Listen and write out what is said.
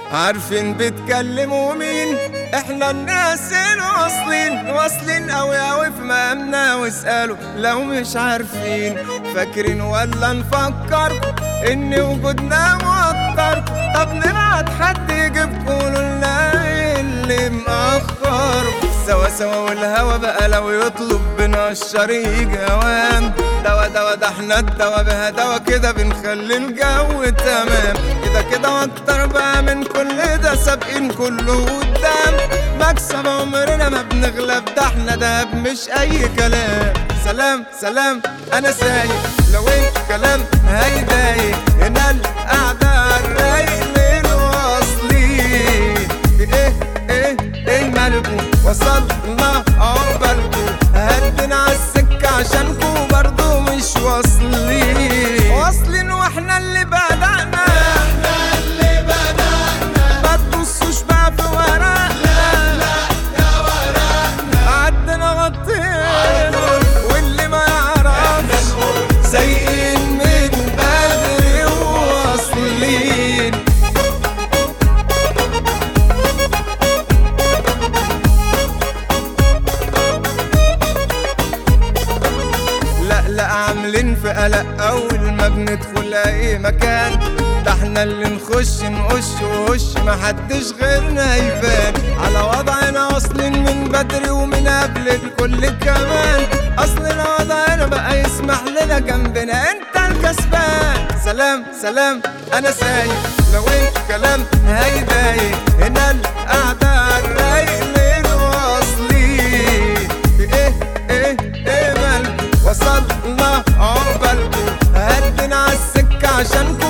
عارفين بتكلموا مين احنا الناس الواصلين واصلين اوي اوي في مقامنا واسألوا لو مش عارفين فاكرين ولا نفكر ان وجودنا موتر طب نبعت حد يجيبكوا لنا اللي مأخر سوا سوا والهوا بقى لو يطلب بنا الشريك جوام دوا دوا ده احنا الدوا بها دوا كده بنخلي الجو تمام كده كده واكتر بقى من كل ده سابقين كله قدام مكسب عمرنا ما بنغلب ده احنا دهب مش اي كلام سلام سلام انا سايق لو الكلام هيضايق هنا القعدة عالرايق للواصلين ايه ايه ايه مالكم وصلنا عقبالكم هدنا عالسكة عشانكم برضو مش واصلين واصلين واحنا اللي بدأنا احنا اللي بدأنا ما تبصوش بقى في ورقنا لا لا يا ورقنا عدنا غطينا واللي ما يعرفش سايقين من بدري وواصلين لا لا عاملين في قلق اول ما بندخل اي مكان ده احنا اللي نخش نقش وهش محدش غيرنا يبان على وضعنا اصلين من بدري ومن قبل الكل كمان اصلنا وضعنا بقى يسمح لنا جنبنا انت الكسبان سلام سلام انا سايق لو الكلام هيضايق هنا القعدة عالرايق للواصلين ايه ايه ايه مالكم وصلنا عقبالكم هدنا عالسكة عشانكم